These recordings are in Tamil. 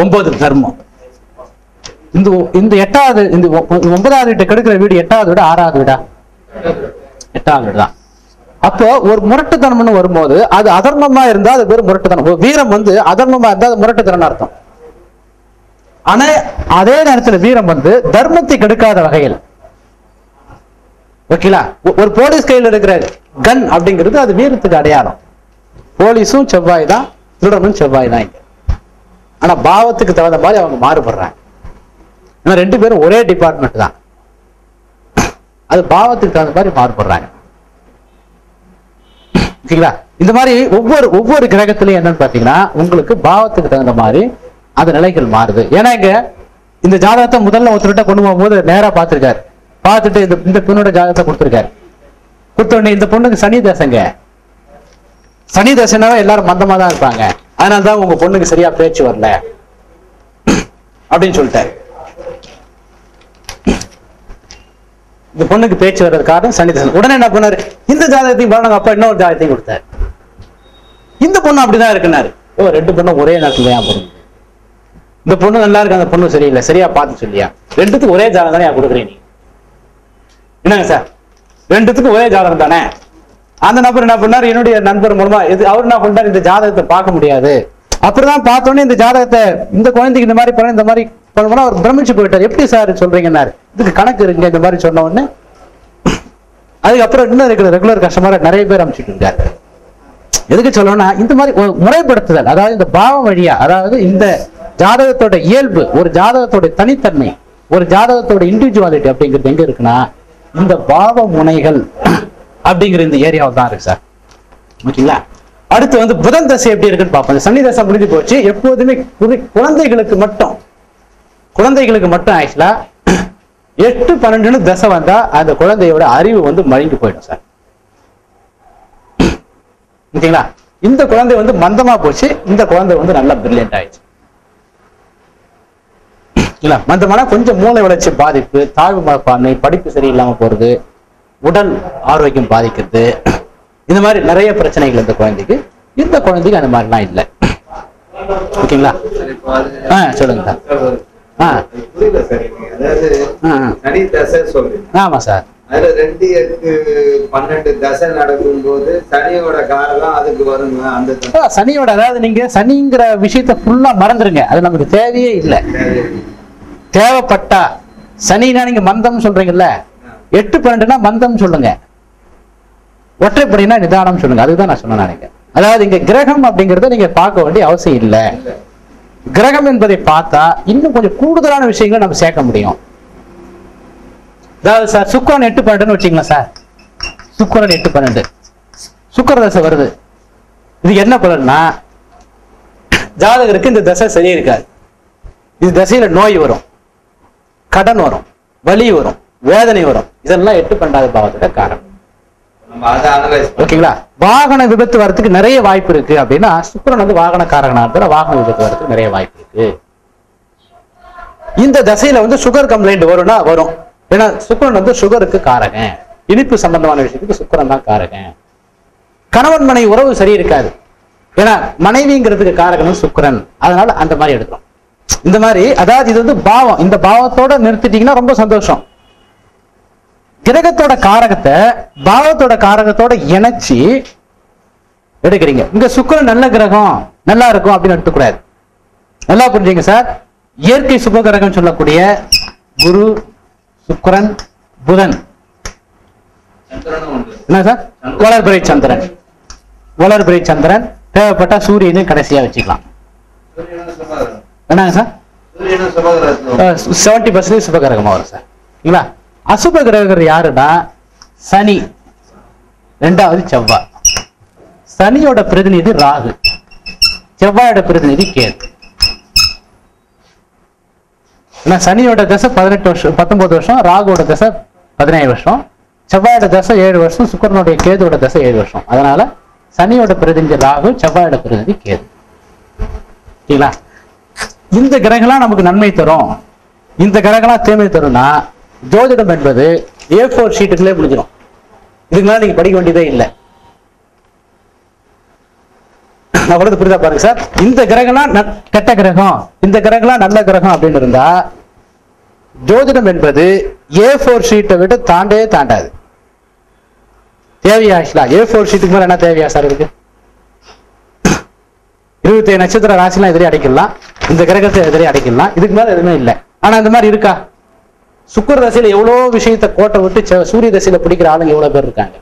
ஒன்பது தர்மம் இந்த ஒ- இந்த எட்டாவது இந்த ஒ- ஒன்பதாவது வீட்டை கெடுக்கிற வீடு எட்டாவது வீடு ஆறாவது வீடா எட்டாவது வீடு தான் அப்போ ஒரு முரட்டுத்தனம்னு வரும்போது அது அதர்மமா இருந்தா அது பேர் முரட்டுத்தனம் ஒரு வீரம் வந்து அதர்மமா இருந்தா அது முரட்டுத்தனம் அர்த்தம் ஆனா அதே நேரத்துல வீரம் வந்து தர்மத்தை கெடுக்காத வகையில் ஓகேங்களா ஒ- ஒரு போலீஸ் கையில் இருக்கிற கன் அப்படிங்கிறது அது வீரத்துக்கு அடையாளம் போலீஸும் செவ்வாய் தான் திருடனும் செவ்வாய் தான் இங்க ஆனா பாவத்துக்கு தகுந்த மாதிரி அவங்க மாறுபடுறாங்க ஆனா ரெண்டு பேரும் ஒரே டிபார்ட்மெண்ட் தான் அது பாவத்துக்கு தகுந்த மாதிரி மாறுபடுறாங்க ஓகேங்களா இந்த மாதிரி ஒவ்வொரு ஒவ்வொரு கிரகத்திலையும் என்னன்னு பாத்தீங்கன்னா உங்களுக்கு பாவத்துக்கு தகுந்த மாதிரி அந்த நிலைகள் மாறுது ஏன்னா இங்க இந்த ஜாதகத்தை முதல்ல ஒருத்தர்கிட்ட கொண்டு போகும்போது நேரா பார்த்திருக்காரு பார்த்துட்டு இந்த இந்த பொண்ணோட ஜாதகத்தை கொடுத்திருக்காரு கொடுத்த உடனே இந்த பொண்ணுக்கு சனி தசைங்க சனி தசைனாவே எல்லாரும் மந்தமா தான் இருப்பாங்க அதனால தான் உங்க பொண்ணுக்கு சரியா பேச்சு வரல அப்படின்னு சொல்லிட்டாரு இந்த பொண்ணுக்கு பேச்சு வர்றது காரணம் சனி தசை உடனே என்ன பண்ணாரு இந்த ஜாதகத்தையும் பாருங்க அப்பா இன்னொரு ஜாதகத்தையும் கொடுத்தாரு இந்த பொண்ணு அப்படிதான் இருக்குனாரு ஓ ரெண்டு பொண்ணும் ஒரே நேரத்துல ஏன் பொண்ணு இந்த பொண்ணு நல்லா இருக்கு அந்த பொண்ணு சரியில்லை சரியா பார்த்து சொல்லியா ரெண்டுத்துக்கும் ஒரே ஜாதகம் தானே கொடுக்குறேன் நீ என்னங்க சார் ரெண்டுத்துக்கும் ஒரே ஜாதகம் தானே அந்த நபர் என்ன பண்ணாரு என்னுடைய நண்பர் மூலமா இது அவர் என்ன பண்ணாரு இந்த ஜாதகத்தை பார்க்க முடியாது அப்படிதான் பார்த்தோன்னே இந்த ஜாதகத்தை இந்த குழந்தைக்கு இந்த மாதிரி பண்ண இந்த மாதிரி பண்ணோம்னா அவர் பிரமிச்சு போயிட்டார் எப்படி சார் சொல்றீங்கன்னாரு இதுக்கு கணக்கு இருக்குங்க இந்த மாதிரி சொன்ன உடனே அதுக்கப்புறம் இன்னும் இருக்கிற ரெகுலர் கஸ்டமர் நிறைய பேர் அமைச்சிட்டு இருக்காரு எதுக்கு சொல்லணும்னா இந்த மாதிரி ஒரு முறைப்படுத்துதல் அதாவது இந்த பாவம் வழியா அதாவது இந்த ஜாதகத்தோட இயல்பு ஒரு ஜாதகத்தோட தனித்தன்மை ஒரு ஜாதகத்தோட இண்டிவிஜுவாலிட்டி அப்படிங்கிறது எங்க இருக்குன்னா இந்த பாவ முனைகள் அப்படிங்கிற இந்த ஏரியாவில் தான் இருக்கு சார் ஓகேங்களா அடுத்து வந்து புதன் தசை எப்படி இருக்குன்னு பார்ப்போம் இந்த சனி தசை முடிஞ்சு போச்சு எப்போதுமே குழி- குழந்தைகளுக்கு மட்டும் குழந்தைகளுக்கு மட்டும் ஆக்சுவலா எட்டு பன்னெண்டுன்னு தசை வந்தா அந்த குழந்தையோட அறிவு வந்து மழுங்கி போயிடும் சார் ஓகேங்களா இந்த குழந்தை வந்து மந்தமா போச்சு இந்த குழந்தை வந்து நல்லா பிரில்லியன்ட் ஆயிடுச்சு இல்ல மந்தமான கொஞ்சம் மூளை வளர்ச்சி பாதிப்பு தாழ்வு மனப்பான்மை படிப்பு சரியில்லாம போறது உடல் ஆரோக்கியம் பாதிக்கிறது இந்த மாதிரி நிறைய பிரச்சனைகள் இந்த குழந்தைக்கு இந்த குழந்தைக்கு அந்த மாதிரிலாம் இல்லை ஓகேங்களா சரி, இப்போ அது- ஆ சொல்லுங்க சார் ஆ அது புரியல சார் எனக்கு. அதாவது ஆ, ஆ. சனி தசை சொல்றீங்க ஆமா சார் அதுல ரெண்டு எட்டு பன்னெண்டு தசை நடக்கும்போது சனியோட காரணம் அதுக்கு வருங்க அந்த தசை ஆ, சனியோட அதாவது நீங்க சனிங்கிற விஷயத்த ஃபுல்லா மறந்துருங்க அது நமக்கு தேவையே இல்லை தேவை. தேவைப்பட்டா சனினா நீங்க மந்தம் சொல்றீங்கல்ல எட்டு பன்னெண்டுனா மந்தம் சொல்லுங்க ஒற்றைப்படினா நிதானம் சொல்லுங்க அதுதான் நான் சொன்னேன் நினைக்கிறேன் அதாவது இங்க கிரகம் அப்படிங்கறத நீங்க பார்க்க வேண்டிய அவசியம் இல்ல இல்ல. கிரகம் என்பதை பார்த்தா இன்னும் கொஞ்சம் கூடுதலான விஷயங்களை நம்ம சேர்க்க முடியும் அதாவது சார் சுக்கரன் எட்டு பன்னெண்டுன்னு வச்சுங்களேன் சார் சுக்கரன் எட்டு பன்னெண்டு சுக்கர தசை வருது இது என்ன பலன்னா ஜாதகருக்கு இந்த தசை சரியா இருக்காது இது தசையில நோய் வரும் கடன் வரும் வலி வரும் வேதனை வரும் இதெல்லாம் எட்டு பன்னெண்டாவது பாவத்தோட காரணம் நம்ம அதை அனலைஸ் ஓகேங்களா வாகன விபத்து வரதுக்கு நிறைய வாய்ப்பு இருக்கு அப்படின்னா சுக்கிரன் வந்து வாகன காரகனா இருந்தா வாகன விபத்து வரதுக்கு நிறைய வாய்ப்பு இருக்கு இந்த தசையில வந்து சுகர் கம்ப்ளைண்ட் வரும்னா வரும் ஏன்னா சுக்கிரன் வந்து சுகருக்கு காரகன் இனிப்பு சம்பந்தமான விஷயத்துக்கு சுக்கிரன் தான் காரகன் கணவன் மனைவி உறவு சரி இருக்காது ஏன்னா மனைவிங்கிறதுக்கு காரகனும் சுக்கிரன் அதனால அந்த மாதிரி எடுக்கிறோம் இந்த மாதிரி அதாவது இது வந்து பாவம் இந்த பாவத்தோட நிறுத்திட்டீங்கன்னா ரொம்ப சந்தோஷம் கிரகத்தோட காரகத்தை பாவத்தோட காரகத்தோட இணைச்சு எடுக்கிறீங்க இங்க சுக்கிரன் நல்ல கிரகம் நல்லா இருக்கும் அப்படின்னு எடுத்துக்கூடாது நல்லா புரிஞ்சுங்க சார் இயற்கை சுப கிரகம் சொல்லக்கூடிய குரு சுக்கிரன் புதன் சந்திரனும் உண்டு என்ன சார் வளர்பிறை சந்திரன் வளர்பிறை சந்திரன் தேவைப்பட்டா சூரியனையும் கடைசியா வச்சுக்கலாம் சூரியனும் சுபகிரகம் என்னங்க சார் சூரியனும் சுபகிரகம் செவன்டி பர்சன்டேஜ் சுப கிரகமா வரும் சார் சரிங்களா அசுப கிரகர் யாருன்னா சனி ரெண்டாவது செவ்வாய் சனியோட பிரதிநிதி ராகு செவ்வாயோட பிரதிநிதி கேது ஏன்னா சனியோட தசை பதினெட்டு வருஷம் பத்தொன்பது வருஷம் ராகுவோட தசை பதினேழு வருஷம் செவ்வாயோட தசை ஏழு வருஷம் சுக்கரனுடைய கேதுவோட தசை ஏழு வருஷம் அதனால சனியோட பிரதிநிதி ராகு செவ்வாயோட பிரதிநிதி கேது சரிங்களா இந்த கிரகம்லாம் நமக்கு நன்மை தரும் இந்த கிரகம்லாம் தீமை தரும்னா ஜோதிடம் என்பது ஏ ஃபோர் ஷீட்டுக்குள்ளே முடிஞ்சிடும் இதுக்கு மேல நீங்க படிக்க வேண்டியதே இல்லை நான் சொல்றது புரியுதா பாருங்க சார் இந்த கிரகம்லாம் ந- கெட்ட கிரகம் இந்த கிரகம்லாம் நல்ல கிரகம் அப்படின்னு இருந்தா ஜோதிடம் என்பது ஏ ஃபோர் ஷீட்டை விட்டு தாண்டவே தாண்டாது தேவையா ஆக்சுவலா ஏ ஃபோர் ஷீட்டுக்கு மேல என்ன தேவையா சார் இருக்கு இருபத்தி ஏழு நட்சத்திர ராசிலாம் எதிரே அடைக்கலாம் இந்த கிரகத்தை எதிரே அடைக்கலாம் இதுக்கு மேல எதுவுமே இல்லை ஆனா இந்த மாதிரி இருக்கா சுக்கிர தசையில எவ்வளோ விஷயத்தை கோட்டை விட்டு செ- சூரிய தசையில பிடிக்கிற ஆளுங்க எவ்வளவு பேர் இருக்காங்க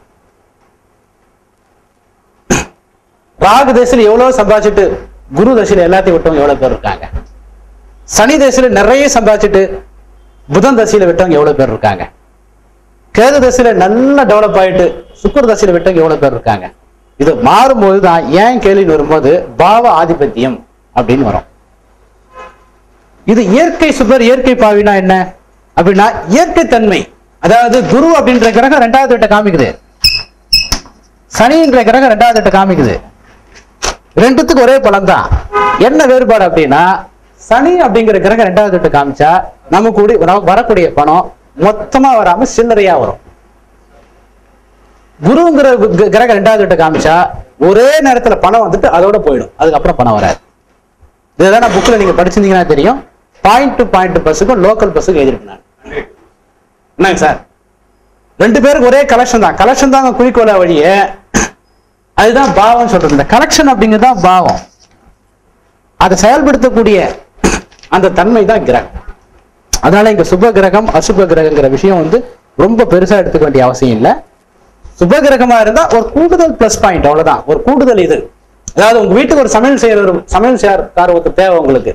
ராகு தசையில எவ்வளவு சம்பாதிச்சுட்டு குரு தசையில எல்லாத்தையும் விட்டவங்க எவ்வளவு பேர் இருக்காங்க சனி தசையில நிறைய சம்பாதிச்சுட்டு புதன் தசையில விட்டவங்க எவ்வளவு பேர் இருக்காங்க கேது தசையில நல்லா டெவலப் ஆயிட்டு சுக்கிர தசையில விட்டவங்க எவ்வளவு பேர் இருக்காங்க இது மாறும்போது தான் ஏன் கேள்வி வரும்போது பாவ ஆதிபத்தியம் அப்படின்னு வரும் இது இயற்கை சுபர் இயற்கை பாவினா என்ன அப்படின்னா இயற்கை தன்மை அதாவது குரு அப்படின்ற கிரகம் ரெண்டாவது வீட்டை காமிக்குது சனின்ற கிரகம் ரெண்டாவது வீட்டை காமிக்குது ரெண்டுத்துக்கும் ஒரே பலன் தான் என்ன வேறுபாடு அப்படின்னா சனி அப்படிங்கிற கிரகம் ரெண்டாவது வீட்டை காமிச்சா நமக்கு கூடி- நமக்கு வரக்கூடிய பணம் மொத்தமா வராம சில்லறையா வரும் குருங்கிற கு- கிரகம் ரெண்டாவது வீட்டை காமிச்சா ஒரே நேரத்துல பணம் வந்துட்டு அதோட போயிடும் அதுக்கப்புறம் பணம் வராது இதெல்லாம் நான் புக்ல நீங்க படிச்சிருந்தீங்கன்னா தெரியும் பாயிண்ட் டு பாயிண்ட் பஸ்ஸுக்கும் லோக்கல் பஸ்ஸுக்கும் எழுதிருக்கேன் நான் என்னங்க சார் ரெண்டு பேருக்கு ஒரே கலெக்ஷன் தான் கலெக்ஷன் தாங்க குறிக்கோள வழியே அதுதான் பாவம் சொல்றது இந்த கலெக்ஷன் அப்படிங்கிறது தான் பாவம் அதை செயல்படுத்தக்கூடிய அந்த தன்மை தான் கிரகம் அதனால இங்க சுப கிரகம் அசுப கிரகங்கிற விஷயம் வந்து ரொம்ப பெருசா எடுத்துக்க வேண்டிய அவசியம் இல்லை சுப கிரகமா இருந்தா ஒரு கூடுதல் பிளஸ் பாயிண்ட் அவ்வளவுதான் ஒரு கூடுதல் இது அதாவது உங்க வீட்டுக்கு ஒரு சமையல் செய்யற சமையல் செய்யறக்கார ஒருத்தர் தேவை உங்களுக்கு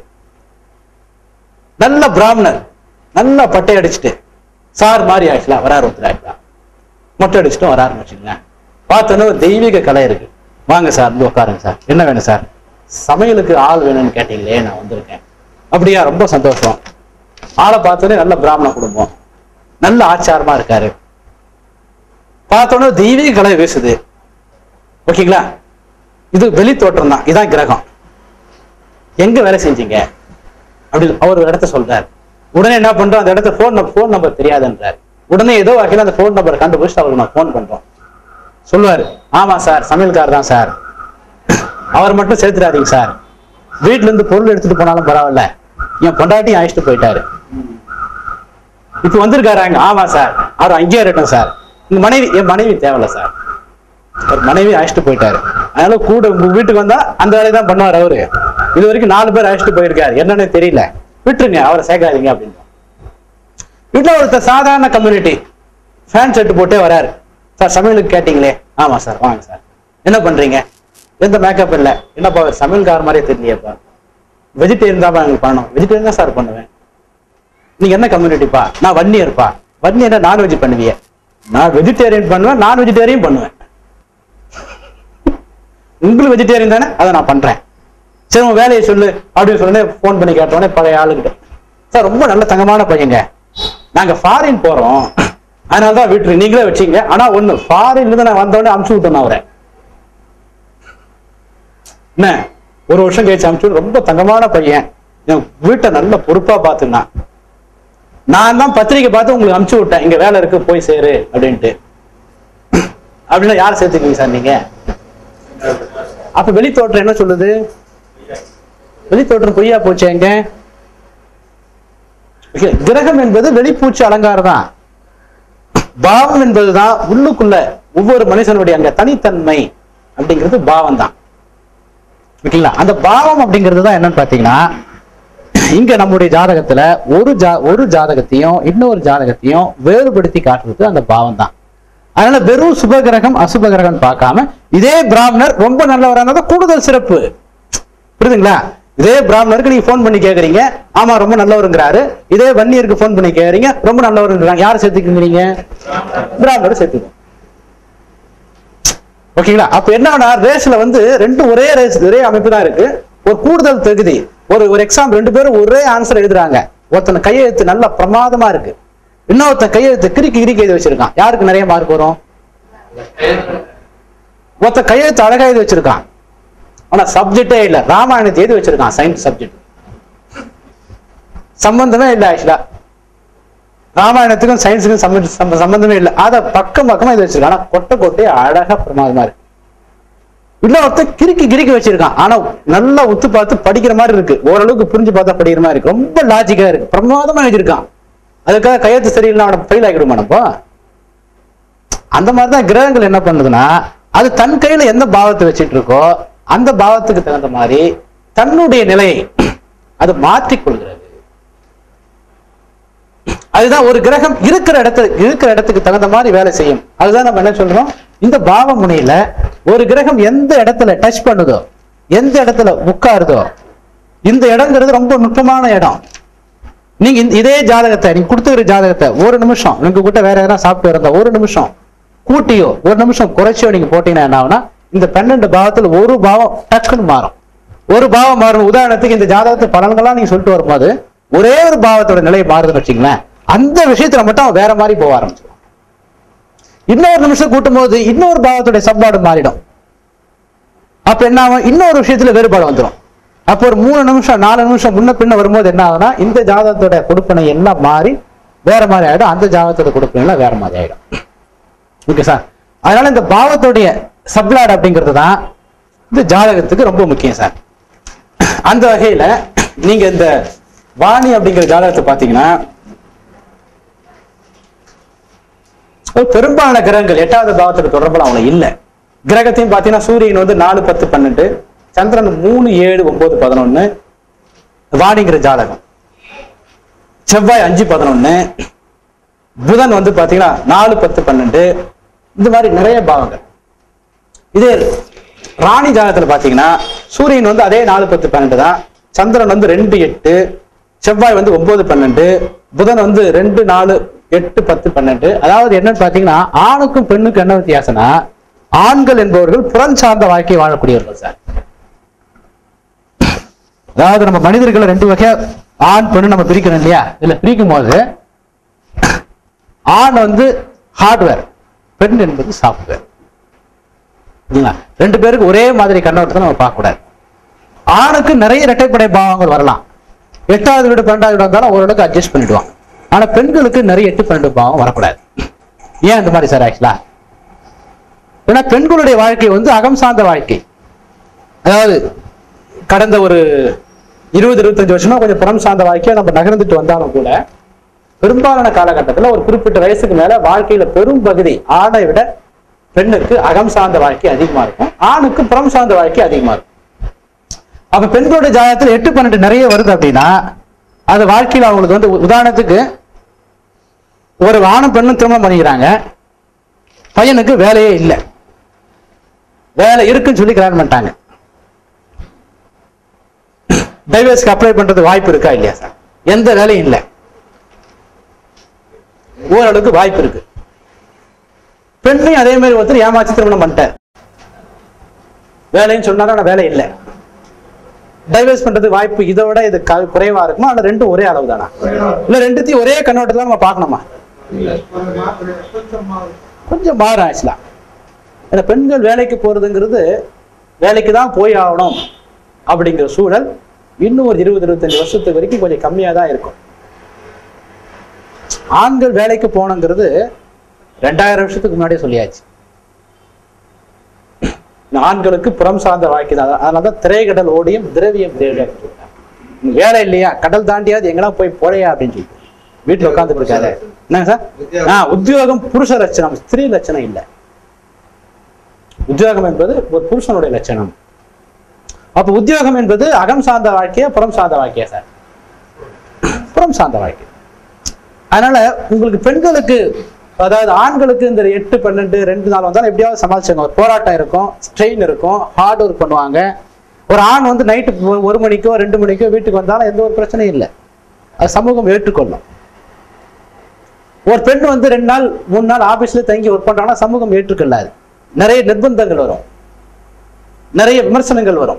நல்ல பிராமணர் நல்லா பட்டை அடிச்சுட்டு சார் மாதிரி ஆயிடுச்சுலாம் வராரு ஒருத்தர் ஆயிடுலாம் மொட்டை அடிச்சுட்டு வராருன்னு வச்சுங்களேன் பார்த்தோன்னே ஒரு தெய்வீக கலை இருக்கு வாங்க சார் வந்து உட்காருங்க சார் என்ன வேணும் சார் சமையலுக்கு ஆள் வேணும்னு கேட்டீங்களே நான் வந்திருக்கேன் அப்படியா ரொம்ப சந்தோஷம் ஆளை பார்த்தோன்னே நல்ல பிராமண குடும்பம் நல்ல ஆச்சாரமா இருக்காரு பார்த்தோன்னே தெய்வீக கலை வீசுது ஓகேங்களா இது வெளி தோற்றம் தான் இதான் கிரகம் எங்க வேலை செஞ்சீங்க அப்படி அவர் ஒரு இடத்த சொல்றாரு உடனே என்ன பண்றோம் அந்த இடத்த போன் போன் நம்பர் தெரியாதுன்றார் உடனே ஏதோ வகையில் அந்த போன் நம்பர் கண்டுபிடிச்சு அவருக்கு நான் போன் பண்றோம் சொல்லுவாரு ஆமா சார் சமையல்கார் தான் சார் அவர் மட்டும் சேர்த்துடாதீங்க சார் வீட்ல இருந்து பொருள் எடுத்துட்டு போனாலும் பரவாயில்ல என் பொண்டாட்டியும் அழைச்சிட்டு போயிட்டாரு இப்ப வந்திருக்காராங்க ஆமா சார் அவர் அங்கேயே இருக்கட்டும் சார் உங்க மனைவி என் மனைவி தேவையில்ல சார் ஒரு மனைவி அழைச்சிட்டு போயிட்டாரு அதனால கூட உங்க வீட்டுக்கு வந்தா அந்த வேலையை தான் பண்ணுவார் அவரு இது வரைக்கும் நாலு பேர் அழைச்சிட்டு போயிருக்காரு என்னன்னு தெரியல விட்டுருங்க அவரை சேர்க்காதீங்க அப்படின்னு வீட்டுல ஒருத்தர் சாதாரண கம்யூனிட்டி ஃபேன் செட்டு போட்டே வராரு சார் சமையலுக்கு கேட்டீங்களே ஆமா சார் வாங்க சார் என்ன பண்றீங்க எந்த மேக்கப் இல்ல என்னப்பா சமையல்கார மாதிரியே தெரியலையேப்பா வெஜிடேரியன் தான் எனக்கு பண்ணணும் வெஜிடேரியன் தான் சார் பண்ணுவேன் நீங்க என்ன கம்யூனிட்டிப்பா நான் வன்னியர்ப்பா வன்னியர் நான்வெஜ் பண்ணுவிய நான் வெஜிடேரியன் பண்ணுவேன் நான் வெஜிடேரியன் பண்ணுவேன் உங்களுக்கு வெஜிடேரியன் தானே அதை நான் பண்றேன் சரி உன் வேலையை சொல்லு அப்படின்னு சொல்லி ஃபோன் பண்ணி கேட்டோடனே பழைய ஆளுகிட்ட சார் ரொம்ப நல்ல தங்கமான பையங்க நாங்க ஃபாரின் போறோம் அதனால தான் வீட்டு நீங்களே வச்சீங்க ஆனா ஒண்ணு ஃபாரின்ல இருந்து நான் வந்தோடனே அமுச்சு விட்டேன் அவரை என்ன ஒரு வருஷம் கழிச்சு அமுச்சு விட்டு, ரொம்ப தங்கமான பையன் என் வீட்டை நல்ல பொறுப்பா பார்த்துனான் நான் தான் பத்திரிக்கை பார்த்து உங்களுக்கு அமுச்சு விட்டேன் இங்க வேலை இருக்கு போய் சேரு அப்படின்ட்டு அப்படின்னா யார் சேர்த்துக்கீங்க சார் நீங்க அப்ப வெளி தோற்றம் என்ன சொல்லுது வெளி தோற்றம் பொய்யா போச்சு எங்க Okay, கிரகம் என்பது வெளிப்பூச்சு அலங்காரம் தான் பாவம் என்பதுதான் உள்ளுக்குள்ள ஒவ்வொரு மனுஷனுடைய அங்க தனித்தன்மை அப்படிங்கிறது பாவம் தான் ஓகேங்களா அந்த பாவம் அப்படிங்கிறது தான் என்னன்னு பாத்தீங்கன்னா இங்க நம்முடைய ஜாதகத்துல ஒரு ஜா ஒரு ஜாதகத்தையும் இன்னொரு ஜாதகத்தையும் வேறுபடுத்தி காட்டுறது அந்த பாவம் தான் அதனால வெறும் சுபகிரகம் அசுபகிரகம் பார்க்காம இதே பிராமணர் ரொம்ப நல்லவராக இருந்தா தான் கூடுதல் சிறப்பு புரியுதுங்களா இதே பிராமணருக்கு நீங்க ஃபோன் பண்ணி கேக்குறீங்க ஆமா ரொம்ப நல்லவருங்கிறாரு இதே வன்னியருக்கு ஃபோன் பண்ணி கேக்குறீங்க ரொம்ப நல்லவருங்கிறாங்க யாரை சேர்த்துக்கீங்க நீங்க பிராமணரை சேர்த்துக்கோங்க ஓகேங்களா அப்ப என்னன்னா ரேஸ்ல வந்து ரெண்டு ஒரே ரேஸ் ஒரே அமைப்பு தான் இருக்கு ஒரு கூடுதல் தகுதி ஒரு ஒரு எக்ஸாம் ரெண்டு பேரும் ஒரே ஆன்சர் எழுதுறாங்க ஒருத்தன கையெழுத்து நல்ல பிரமாதமா இருக்கு இன்னொருத்தன் கையெழுத்து கிறுக்கி கிறுக்கி எழுதி வச்சிருக்கான் யாருக்கு நிறைய மார்க் வரும் ஒருத்த கையெழுத்து அழகா எழுதி வச்சிருக்கான் ஆனா சப்ஜெக்டே இல்ல ராமாயணத்தை எழுதி வச்சிருக்கான் சயின்ஸ் சப்ஜெக்ட் சம்பந்தமே இல்ல ஆக்சுவலா ராமாயணத்துக்கும் சயின்ஸுக்கும் சம்ம- சம்ம- சம்பந்தமே இல்லை அத பக்கம் பக்கமா எழுதி வச்சிருக்கான் ஆனா கொட்டை கொட்டை அழகா பிரமாதமா இருக்கு இன்னொருத்தன் கிறுக்கி கிறுக்கி வச்சிருக்கான் ஆனா நல்லா உத்து பார்த்து படிக்கிற மாதிரி இருக்கு ஓரளவுக்கு புரிஞ்சு பார்த்தா படிக்கிற மாதிரி இருக்கு ரொம்ப லாஜிக்கா இருக்கு பிரமாதமா எழுதியிருக்கான் அதுக்காக கையெழுத்து சரியில்லை அவனை ஃபெயில் ஆகிடுமா நம்ம அந்த மாதிரிதான் கிரகங்கள் என்ன பண்ணுதுன்னா அது தன் கையில எந்த பாவத்தை வச்சிட்டு இருக்கோ அந்த பாவத்துக்கு தகுந்த மாதிரி தன்னுடைய நிலையை அது மாற்றிக் கொள்கிறது அதுதான் ஒரு கிரகம் இருக்கிற இடத்துல இருக்கிற இடத்துக்கு தகுந்த மாதிரி வேலை செய்யும் அதுதான் நம்ம என்ன சொல்றோம் இந்த பாவ முனையில ஒரு கிரகம் எந்த இடத்துல டச் பண்ணுதோ எந்த இடத்துல உட்காருதோ இந்த இடங்கிறது ரொம்ப நுட்பமான இடம் நீங்க இந்த- இதே ஜாதகத்தை நீங்க கொடுத்துக்கிற ஜாதகத்தை ஒரு நிமிஷம் உங்க கிட்ட வேற யாராவது சாப்பிட்டு இருந்தா ஒரு நிமிஷம் கூட்டியோ ஒரு நிமிஷம் குறைச்சியோ நீங்க போட்டீங்கன்னா என்ன ஆகும்னா இந்த பன்னெண்டு பாவத்துல ஒரு பாவம் டக்குன்னு மாறும் ஒரு பாவம் மாறும் உதாரணத்துக்கு இந்த ஜாதகத்து பலன்கள்லாம் நீங்க சொல்லிட்டு வரும்போது ஒரே ஒரு பாவத்தோட நிலை மாறுதுன்னு வச்சுங்களேன் அந்த விஷயத்துல மட்டும் அவன் வேற மாதிரி போக ஆரம்பிச்சிடும் இன்னொரு நிமிஷம் கூட்டும் போது இன்னொரு பாவத்துடைய சப்பாடு மாறிடும் அப்ப என்ன ஆகும் இன்னொரு விஷயத்துல வேறுபாடு வந்துடும் அப்போ ஒரு மூணு நிமிஷம் நாலு நிமிஷம் முன்ன பின்ன வரும்போது என்ன ஆகும்னா இந்த ஜாதகத்தோட கொடுப்பனை எல்லாம் மாறி வேற மாதிரி ஆயிடும் அந்த ஜாதகத்தோட கொடுப்பனை எல்லாம் வேற மாதிரி ஆயிடும் ஓகே சார் அதனால இந்த பாவத்துடைய சப்ளாட் அப்படிங்கிறது தான் இந்த ஜாதகத்துக்கு ரொம்ப முக்கியம் சார் அந்த வகையில நீங்க இந்த வாணி அப்படிங்கிற ஜாதகத்தை பாத்தீங்கன்னா ஒரு பெரும்பாலான கிரகங்கள் எட்டாவது பாவத்துக்கு தொடர்புல அவங்க இல்ல கிரகத்தையும் பாத்தீங்கன்னா சூரியன் வந்து நாலு பத்து பன்னெண்டு சந்திரன் மூணு ஏழு ஒன்பது பதினொன்னு வாணிங்கிற ஜாதகம் செவ்வாய் அஞ்சு பதினொன்னு புதன் வந்து பாத்தீங்கன்னா நாலு பத்து பன்னெண்டு இந்த மாதிரி நிறைய பாவங்கள் இதே ராணி ஜாதகத்துல பாத்தீங்கன்னா சூரியன் வந்து அதே நாலு பத்து பன்னெண்டு தான் சந்திரன் வந்து ரெண்டு எட்டு செவ்வாய் வந்து ஒன்பது பன்னெண்டு புதன் வந்து ரெண்டு நாலு எட்டு பத்து பன்னெண்டு அதாவது என்னன்னு பாத்தீங்கன்னா ஆணுக்கும் பெண்ணுக்கும் என்ன வித்தியாசம்னா ஆண்கள் என்பவர்கள் புறம் சார்ந்த வாழ்க்கை வாழக்கூடியவர்கள் சார் அதாவது நம்ம மனிதர்களை ரெண்டு வகையா ஆண் பெண்ணு நம்ம பிரிக்கிறோம் இல்லையா இதுல பிரிக்கும் போது ஆண் வந்து ஹார்ட்வேர் பெண் என்பது சாஃப்ட்வேர் சரிங்களா ரெண்டு பேருக்கு ஒரே மாதிரி கண்ணோட்டத்தை நம்ம பார்க்க கூடாது ஆணுக்கு நிறைய இரட்டைப்படை பாவங்கள் வரலாம் எட்டாவது வீடு பன்னெண்டாவது வீடு வந்தாலும் ஓரளவுக்கு அட்ஜஸ்ட் பண்ணிடுவான் ஆனா பெண்களுக்கு நிறைய எட்டு பன்னெண்டு பாவம் வரக்கூடாது ஏன் இந்த மாதிரி சார் ஆக்சுவலா ஏன்னா பெண்களுடைய வாழ்க்கை வந்து அகம் சார்ந்த வாழ்க்கை அதாவது கடந்த ஒரு இருபது இருபத்தஞ்சு வருஷமா கொஞ்சம் புறம் சார்ந்த வாழ்க்கையை நம்ம நகர்ந்துட்டு வந்தாலும் கூட பெரும்பாலான காலகட்டத்துல ஒரு குறிப்பிட்ட வயசுக்கு மேல வாழ்க்கையில பெரும் பகுதி ஆணை விட பெண்ணுக்கு அகம் சார்ந்த வாழ்க்கை அதிகமா இருக்கும் ஆணுக்கு புறம் சார்ந்த வாழ்க்கை அதிகமா இருக்கும் அப்ப பெண்களுடைய ஜாதகத்துல எட்டு பன்னெண்டு நிறைய வருது அப்படின்னா அது வாழ்க்கையில அவங்களுக்கு வந்து உதாரணத்துக்கு ஒரு ஆணும் பெண்ணும் திருமணம் பண்ணிக்கிறாங்க பையனுக்கு வேலையே இல்லை வேலை இருக்குன்னு சொல்லி கல்யாணம் பண்ணிட்டாங்க டைவர்ஸ்க்கு அப்ளை பண்றது வாய்ப்பு இருக்கா இல்லையா சார் எந்த வேலையும் இல்லை ஓரளவுக்கு வாய்ப்பு இருக்கு பெண்ணையும் அதே மாதிரி ஒருத்தர் ஏமாத்தி திருமணம் பண்ணிட்டார் வேலைன்னு சொன்னாலும் ஆனா வேலை இல்லை டைவர்ஸ் பண்றது வாய்ப்பு இதை விட இது க- குறைவா இருக்குமா அல்ல ரெண்டும் ஒரே அளவு தானா இல்ல ரெண்டுத்தையும் ஒரே கண்ணோட்டத்துல நம்ம பார்க்கணுமா கொஞ்சம் மாறும் ஆக்சுவலா ஏன்னா பெண்கள் வேலைக்கு போறதுங்கிறது வேலைக்கு தான் போய் ஆகணும் அப்படிங்கிற சூழல் இன்னும் ஒரு இருபது இருபத்தஞ்சு வருஷத்துக்கு வரைக்கும் கொஞ்சம் கம்மியா தான் இருக்கும் ஆண்கள் வேலைக்கு போனங்கிறது ரெண்டாயிரம் வருஷத்துக்கு முன்னாடியே சொல்லியாச்சு இந்த ஆண்களுக்கு புறம் சார்ந்த வாழ்க்கை தான் அதனாலதான் திரைக்கடல் ஓடியும் திரவியம் தேவை வேலை இல்லையா கடல் தாண்டியாவது எங்கெல்லாம் போய் போலையா அப்படின்னு சொல்லி வீட்டுல உட்காந்துட்டு இருக்காரு என்னங்க சார் ஆ உத்தியோகம் புருஷ லட்சணம் ஸ்திரீ லட்சணம் இல்லை உத்தியோகம் என்பது ஒரு புருஷனுடைய லட்சணம் அப்ப உத்தியோகம் என்பது அகம் சார்ந்த வாழ்க்கையா புறம் சார்ந்த வாழ்க்கையா சார் புறம் சார்ந்த வாழ்க்கை அதனால உங்களுக்கு பெண்களுக்கு அதாவது ஆண்களுக்கு இந்த எட்டு பன்னெண்டு ரெண்டு நாள் வந்தாலும் எப்படியாவது சமாளிச்சாங்க ஒரு போராட்டம் இருக்கும் ஸ்ட்ரெயின் இருக்கும் ஹார்ட் ஒர்க் பண்ணுவாங்க ஒரு ஆண் வந்து நைட்டு ஒரு மணிக்கோ ரெண்டு மணிக்கோ வீட்டுக்கு வந்தாலும் எந்த ஒரு பிரச்சனையும் இல்லை அது சமூகம் ஏற்றுக்கொள்ளும் ஒரு பெண் வந்து ரெண்டு நாள் மூணு நாள் ஆபீஸ்ல தங்கி ஒர்க் பண்றாங்கன்னா சமூகம் ஏற்றுக்கொள்ளாது நிறைய நிர்பந்தங்கள் வரும் நிறைய விமர்சனங்கள் வரும்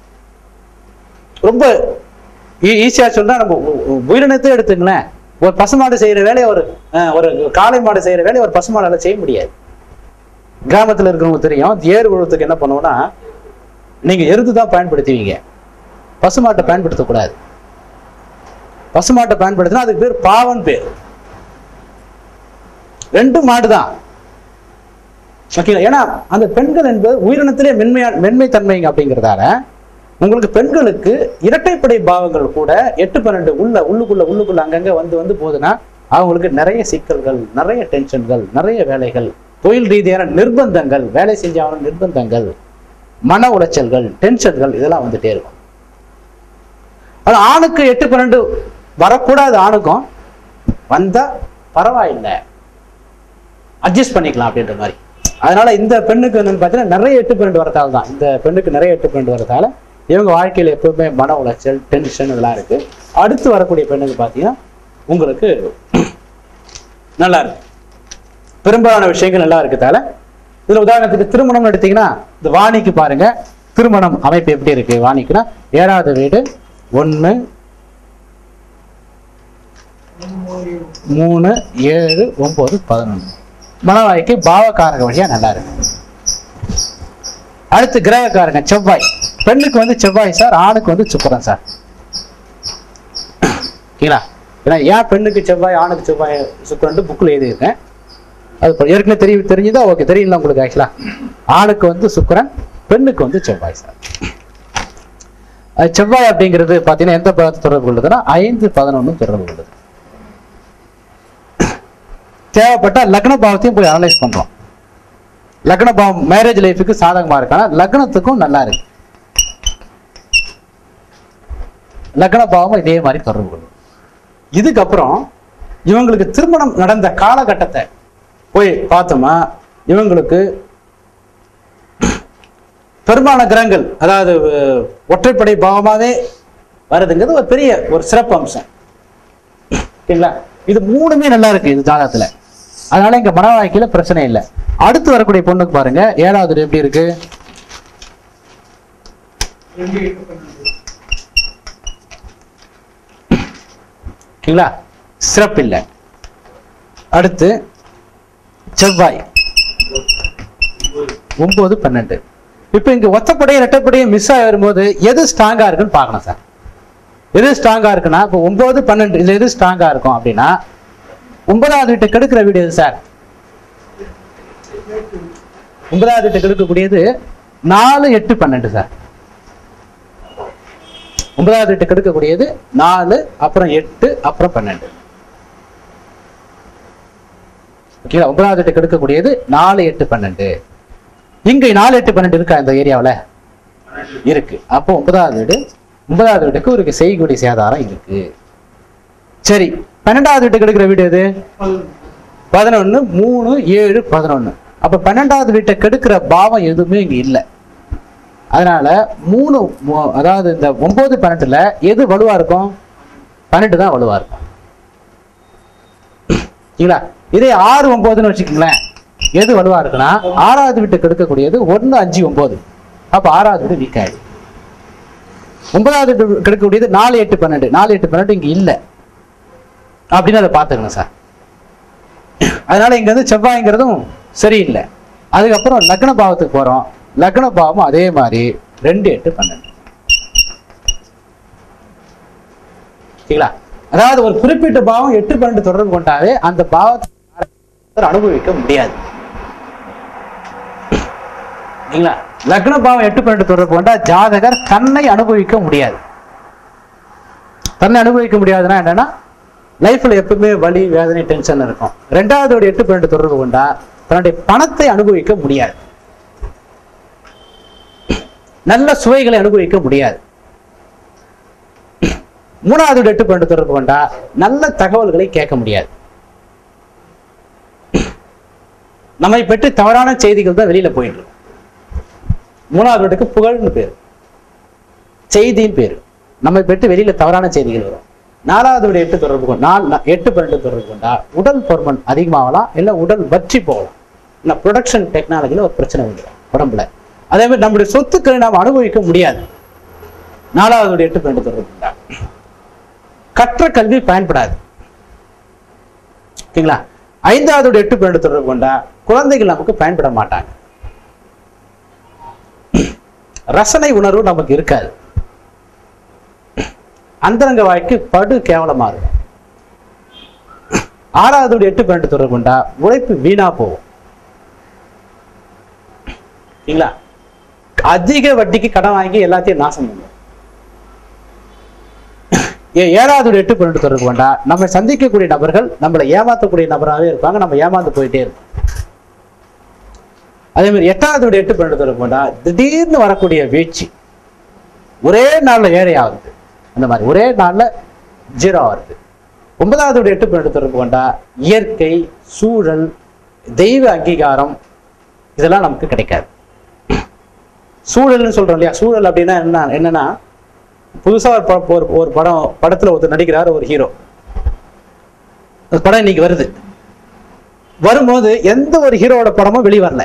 ரொம்ப ஈ- ஈஸியா சொன்னா நம்ம உ- உ- உயிரினத்தை எடுத்துங்களேன் ஒரு பசுமாடு செய்யற வேலையை ஒரு அஹ், ஒரு காளை மாடு செய்யற வேலையை ஒரு பசுமாடால செய்ய முடியாது கிராமத்துல இருக்கிறவங்க தெரியும் ஏர் உழுவத்துக்கு என்ன பண்ணுவோம்னா நீங்க எருது தான் பயன்படுத்துவீங்க பசுமாட்டை பயன்படுத்தக்கூடாது பசுமாட்டை பயன்படுத்தினா அதுக்கு பேர் பாவன் பேர் ரெண்டு மாடு தான் ஓகேங்களா ஏன்னா அந்த பெண்கள் என்பது உயிரினத்திலே மென்மையா மென்மை தன்மைங்க அப்படிங்கிறதால உங்களுக்கு பெண்களுக்கு இரட்டைப்படை பாவங்கள் கூட எட்டு பன்னெண்டு உள்ள உள்ளுக்குள்ள உள்ளுக்குள்ள அங்கங்க வந்து வந்து போகுதுன்னா அவங்களுக்கு நிறைய சிக்கல்கள் நிறைய டென்ஷன்கள் நிறைய வேலைகள் தொழில் ரீதியான நிர்பந்தங்கள் வேலை செஞ்சாலும் நிர்பந்தங்கள் மன உளைச்சல்கள் டென்ஷன்கள் இதெல்லாம் வந்துட்டே இருக்கும் ஆனா ஆணுக்கு எட்டு பன்னெண்டு வரக்கூடாது ஆணுக்கும் வந்தா பரவாயில்லை அட்ஜஸ்ட் பண்ணிக்கலாம் அப்படின்ற மாதிரி அதனால இந்த பெண்ணுக்கு என்னன்னு பார்த்தீங்கன்னா நிறைய எட்டு பன்னெண்டு வரதால தான் இந்த பெண்ணுக்கு நிறைய எட்டு பன்னெண்டு வரதால இவங்க வாழ்க்கையில எப்பவுமே மன உளைச்சல் டென்ஷன் இதெல்லாம் இருக்கு அடுத்து வரக்கூடிய பெண்ணுக்கு பார்த்தீங்கன்னா உங்களுக்கு நல்லா இருக்கு பெரும்பாலான விஷயங்கள் நல்லா இருக்குதால இதுல உதாரணத்துக்கு திருமணம் எடுத்தீங்கன்னா இந்த வாணிக்கு பாருங்க திருமணம் அமைப்பு எப்படி இருக்கு வாணிக்குன்னா ஏழாவது வீடு ஒன்று மூணு ஏழு ஒன்பது பதினொன்று மணவாய்க்கு பாவக்காரக வழியா நல்லா இருக்கு அடுத்து கிரகக்காரங்க செவ்வாய் பெண்ணுக்கு வந்து செவ்வாய் சார் ஆணுக்கு வந்து சுக்கரன் சார் ஓகேங்களா ஏன்னா ஏன் பெண்ணுக்கு செவ்வாய் ஆணுக்கு செவ்வாய் சுக்கரன் புக்கில் எழுதியிருக்கேன் அது இப்ப ஏற்கனவே தெரிய தெரிஞ்சுதா ஓகே தெரியல உங்களுக்கு ஆக்சுவலா ஆணுக்கு வந்து சுக்கிரன் பெண்ணுக்கு வந்து செவ்வாய் சார் அது செவ்வாய் அப்படிங்கிறது பார்த்தீங்கன்னா எந்த பாவத்தை தொடர்பு கொள்ளுதுன்னா ஐந்து பதினொன்று தொடர்பு கொள்ளுது தேவைப்பட்ட லக்ன பாவத்தையும் போய் அனலைஸ் பண்றோம் லக்ன பாவம் மேரேஜ் லைஃபுக்கு சாதகமா இருக்கானா லக்னத்துக்கும் நல்லா இருக்கு லக்ன பாவமும் இதே மாதிரி தொடர்பு கொள்ளும் இதுக்கப்புறம் இவங்களுக்கு திருமணம் நடந்த காலகட்டத்தை போய் பார்த்தோமா இவங்களுக்கு பெரும்பாலான கிரகங்கள் அதாவது அஹ், ஒற்றைப்படை பாவமாவே வருதுங்கிறது ஒரு பெரிய ஒரு சிறப்பு அம்சம் ஓகேங்களா இது மூணுமே நல்லா இருக்கு இது ஜாதகத்துல அதனால இங்க மன வாழ்க்கையில பிரச்சனை இல்லை அடுத்து வரக்கூடிய பொண்ணுக்கு பாருங்க ஏழாவது வீடு எப்படி இருக்கு ஓகேங்களா சிறப்பு இல்லை அடுத்து செவ்வாய் ஒன்பது பன்னெண்டு இப்போ இங்க ஒத்தப்படையும் ரெட்டப்படையும் மிஸ் ஆகி வரும்போது எது ஸ்ட்ராங்கா இருக்குன்னு பார்க்கணும் சார் எது ஸ்ட்ராங்கா இருக்குன்னா இப்போ ஒன்பது பன்னெண்டு இதுல எது ஸ்ட்ராங்கா இருக்கும் அப்படின்னா ஒன்பதாவது வீட்டை கெடுக்கிற வீடு எது சார் ஒன்பதாவது வீட்டை கெடுக்கக்கூடியது நாலு எட்டு பன்னெண்டு சார் ஒன்பதாவது வீட்டை கெடுக்கக்கூடியது நாலு அப்புறம் எட்டு அப்புறம் பன்னெண்டு ஓகேவா ஒன்பதாவது வீட்டை கெடுக்கக்கூடியது நாலு எட்டு பன்னெண்டு இங்க நாலு எட்டு பன்னெண்டு இருக்கா இந்த ஏரியாவுல இருக்கு அப்போ ஒன்பதாவது வீடு ஒன்பதாவது வீட்டுக்கு ஒரு செய்கூடி சேதாரம் இருக்கு சரி பன்னெண்டாவது வீட்டுக்கு எடுக்கிற வீடு எது பதினொன்னு மூணு ஏழு பதினொன்னு அப்ப பன்னெண்டாவது வீட்டை கெடுக்கிற பாவம் எதுவுமே இங்க இல்லை அதனால மூணு மூ- அதாவது இந்த ஒன்பது பன்னெண்டுல எது வலுவா இருக்கும் பன்னெண்டு தான் வலுவா இருக்கும் சரிங்களா இதே ஆறு ஒன்பதுன்னு வச்சுக்கோங்களேன் எது வலுவா இருக்குன்னா ஆறாவது வீட்டுக்கு எடுக்கக்கூடியது ஒண்ணு அஞ்சு ஒன்பது அப்ப ஆறாவது வீடு வீக் ஆயிடும் ஒன்பதாவது வீட்டு கிடைக்கக்கூடியது நாலு எட்டு பன்னெண்டு நாலு எட்டு பன்னெண்டு இங்க இல்ல அப்படின்னு அதை பார்த்துக்கணும் சார் அதனால இங்க வந்து செவ்வாய்ங்கிறதும் சரியில்லை அதுக்கப்புறம் லக்ன பாவத்துக்கு போறோம் லக்ன பாவமும் அதே மாதிரி ரெண்டு எட்டு பன்னெண்டு சரிங்களா அதாவது ஒரு குறிப்பிட்ட பாவம் எட்டு பன்னெண்டு தொடர்பு கொண்டாவே அந்த பாவத்தை அனுபவிக்க முடியாது சரிங்களா லக்ன பாவம் எட்டு பன்னெண்டு தொடர்பு கொண்டா ஜாதகர் தன்னை அனுபவிக்க முடியாது தன்னை அனுபவிக்க முடியாதுன்னா என்னன்னா லைஃப்ல எப்பவுமே வலி வேதனை டென்ஷன் இருக்கும் ரெண்டாவது ஒரு எட்டு பன்னெண்டு தொடர்பு கொண்டா தன்னுடைய பணத்தை அனுபவிக்க முடியாது நல்ல சுவைகளை அனுபவிக்க முடியாது மூணாவது எட்டு பன்னெண்டு தொடர்பு கொண்டா நல்ல தகவல்களை கேட்க முடியாது நம்மை பற்றி தவறான செய்திகள் தான் வெளியில போயிட்டு இருக்கும் மூணாவது வீட்டுக்கு புகழ்னு பேரு செய்தின்னு பேரு நம்மை பற்றி வெளியில தவறான செய்திகள் வரும் நாலாவது வீடு எட்டு தொடர்பு கொண்டு நாலு நா- எட்டு பன்னெண்டு தொடர்பு கொண்டா உடல் பருமன் அதிகமாகலாம் இல்லை உடல் வற்றி போகலாம் இல்லை ப்ரொடக்ஷன் டெக்னாலஜியில் ஒரு பிரச்சனை வந்துடும் உடம்புல அதே மாதிரி நம்முடைய சொத்துக்களை நாம் அனுபவிக்க முடியாது நாலாவது வீடு எட்டு பன்னெண்டு தொடர்பு கொண்டா கற்ற கல்வி பயன்படாது ஓகேங்களா ஐந்தாவது வீடு எட்டு பன்னெண்டு தொடர்பு கொண்டா குழந்தைகள் நமக்கு பயன்பட மாட்டாங்க ரசனை உணர்வு நமக்கு இருக்காது அந்தரங்க வாழ்க்கை படு கேவலமா இருக்கும் ஆறாவது எட்டு பன்னெண்டு தொடர்பு கொண்டா உழைப்பு வீணா போகும் இல்லைங்களா அதிக வட்டிக்கு கடன் வாங்கி எல்லாத்தையும் நாசம் பண்ணுவோம் ஏ- ஏழாவது ஒரு எட்டு பன்னெண்டு தொடர்பு வேண்டாம் நம்ம சந்திக்கக்கூடிய நபர்கள் நம்மளை ஏமாத்தக்கூடிய நபராகவே இருப்பாங்க நம்ம ஏமாந்து போயிட்டே இருப்போம் அதே மாதிரி எட்டாவது ஒரு எட்டு பன்னெண்டு தொடர்பு வேண்டாம் திடீர்னு வரக்கூடிய வீழ்ச்சி ஒரே நாள்ல ஏழை ஆகுது அந்த மாதிரி ஒரே நாள்ல ஜீரோ ஆகுது ஒன்பதாவது ஒரு எட்டு பன்னெண்டு தொடர்பு கொண்டா இயற்கை சூழல் தெய்வ அங்கீகாரம் இதெல்லாம் நமக்கு கிடைக்காது சூழல்னு சொல்றோம் இல்லையா சூழல் அப்படின்னா என்ன என்னன்னா புதுசா ஒரு படம் ஒரு ஒரு படம் படத்துல ஒருத்தர் நடிக்கிறார் ஒரு ஹீரோ அந்த படம் இன்னைக்கு வருது வரும்போது எந்த ஒரு ஹீரோவோட படமும் வெளியே வரல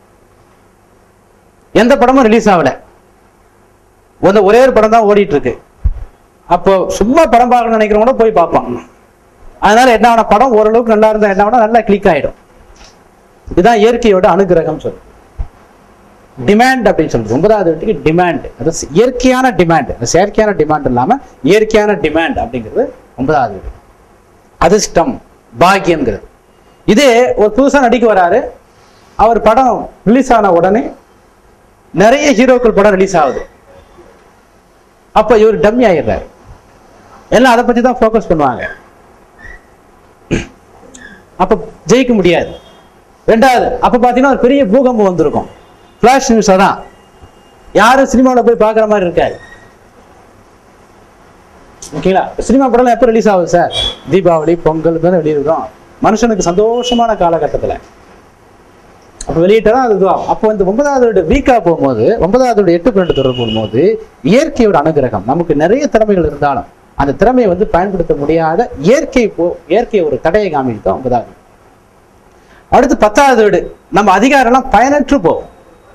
எந்த படமும் ரிலீஸ் ஆகல அந்த ஒரே ஒரு படம் தான் ஓடிட்டு இருக்கு அப்போ சும்மா படம் பார்க்கணும்னு நினைக்கிறவங்க கூட போய் பார்ப்பான் அதனால என்ன ஆன படம் ஓரளவுக்கு நல்லா இருந்தா என்ன ஆனா நல்லா கிளிக் ஆயிடும் இதுதான் இயற்கையோட அனுகிரகம் சொல்லு டிமாண்ட் அப்படின்னு சொல்றது ஒன்பதாவது வீட்டுக்கு டிமாண்ட் அது இயற்கையான டிமாண்ட் செயற்கையான டிமாண்ட் இல்லாம இயற்கையான டிமாண்ட் அப்படிங்கிறது ஒன்பதாவது வீடு அதிர்ஷ்டம் பாக்கியம்ங்கிறது இதே ஒரு புதுசா நடிக்க வராரு அவர் படம் ரிலீஸ் ஆன உடனே நிறைய ஹீரோக்கள் படம் ரிலீஸ் ஆகுது அப்ப இவர் டம்மி ஆயிடுறாரு எல்லாம் அதை பத்தி தான் ஃபோக்கஸ் பண்ணுவாங்க அப்ப ஜெயிக்க முடியாது ரெண்டாவது அப்ப பாத்தீங்கன்னா ஒரு பெரிய பூகம்பம் வந்திருக்கும் ஃபிளாஷ் நியூஸ் அதான் யாரும் சினிமாவில் போய் பார்க்குற மாதிரி இருக்காது ஓகேங்களா சினிமா படம் எப்போ ரிலீஸ் ஆகுது சார் தீபாவளி பொங்கல் தானே வெளியிடுறோம் மனுஷனுக்கு சந்தோஷமான காலகட்டத்தில் அப்போ வெளியிட்டா அது இதுவாகும் அப்போ வந்து ஒன்பதாவது வீடு வீக்காக போகும்போது ஒன்பதாவது வீடு எட்டு பன்னெண்டு தொடர்பு போகும்போது இயற்கையோட அனுகிரகம் நமக்கு நிறைய திறமைகள் இருந்தாலும் அந்த திறமையை வந்து பயன்படுத்த முடியாத இயற்கை போ இயற்கை ஒரு தடையை காமிக்கு தான் ஒன்பதாவது வீடு. அடுத்து பத்தாவது வீடு நம்ம அதிகாரம்லாம் பயனற்று போகும்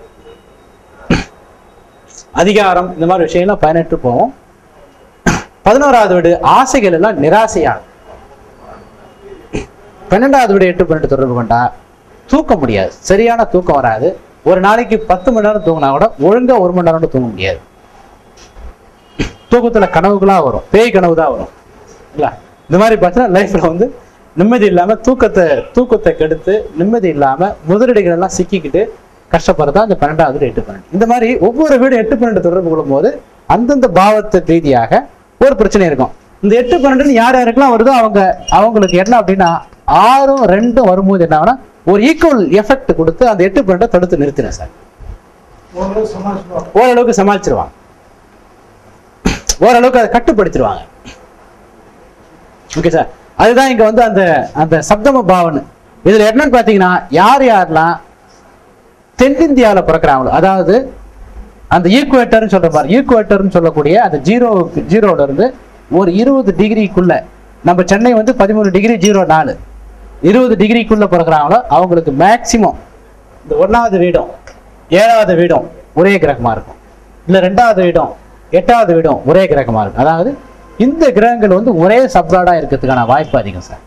அதிகாரம் இந்த மாதிரி விஷயம்லாம் பயனற்று போகும் பதினோராவது வீடு ஆசைகள் எல்லாம் நிராசையாகும் பன்னெண்டாவது வீடு எட்டு பன்னெண்டு தொடர்பு கொண்டா தூக்க முடியாது சரியான தூக்கம் வராது ஒரு நாளைக்கு பத்து மணி நேரம் தூங்கினா கூட ஒழுங்கா ஒரு மணி நேரம் கூட தூங்க முடியாது தூக்கத்துல கனவுகளா வரும் பேய் கனவு தான் வரும் இல்ல இந்த மாதிரி பார்த்தீங்கன்னா லைஃப்ல வந்து நிம்மதி இல்லாம தூக்கத்தை தூக்கத்தை கெடுத்து நிம்மதி இல்லாம முதலீடுகள் எல்லாம் சிக்கிக்கிட்டு கஷ்டப்படுறதா இந்த பன்னெண்டாவது வீடு எட்டு பன்னெண்டு இந்த மாதிரி ஒவ்வொரு வீடு எட்டு பன்னெண்டு தொடர்பு கொள்ளும் போது அந்தந்த பாவத்து ரீதியாக ஒரு பிரச்சனை இருக்கும் இந்த எட்டு பன்னெண்டுன்னு யார் யாருக்கெல்லாம் வருதோ அவங்க அவங்களுக்கு என்ன அப்படின்னா ஆறும் ரெண்டும் வரும்போது என்ன ஆகும்னா ஒரு ஈக்குவல் எஃபெக்ட் கொடுத்து அந்த எட்டு பன்னெண்டை தடுத்து நிறுத்தினேன் சார் ஓரளவு சமாளிச்சுடுவாங்க ஓரளவுக்கு சமாளிச்சிருவாங்க ஓரளவுக்கு அதை கட்டுப்படுத்திடுவாங்க ஓகே சார் அதுதான் இங்க வந்து அந்த அந்த சப்தம பாவன் இதுல என்னன்னு பாத்தீங்கன்னா யார் யாரெல்லாம் தென்னிந்தியாவுல பிறக்கிறாங்களோ அதாவது அந்த ஈக்குவேட்டர்னு சொல்ற மாதிரி ஈக்குவேட்டர்னு சொல்லக்கூடிய அந்த ஜீரோ ஜீரோல இருந்து ஒரு இருபது டிகிரிக்குள்ள நம்ம சென்னை வந்து பதிமூணு டிகிரி ஜீரோ நாலு இருபது டிகிரிக்குள்ள பிறக்கிறாங்களோ அவங்களுக்கு மேக்சிமம் இந்த ஒன்றாவது வீடும் ஏழாவது வீடும் ஒரே கிரகமா இருக்கும் இல்ல ரெண்டாவது வீடும் எட்டாவது வீடும் ஒரே கிரகமா இருக்கும் அதாவது இந்த கிரகங்கள் வந்து ஒரே சப்ராடா இருக்கிறதுக்கான வாய்ப்பு அதிகம் சார்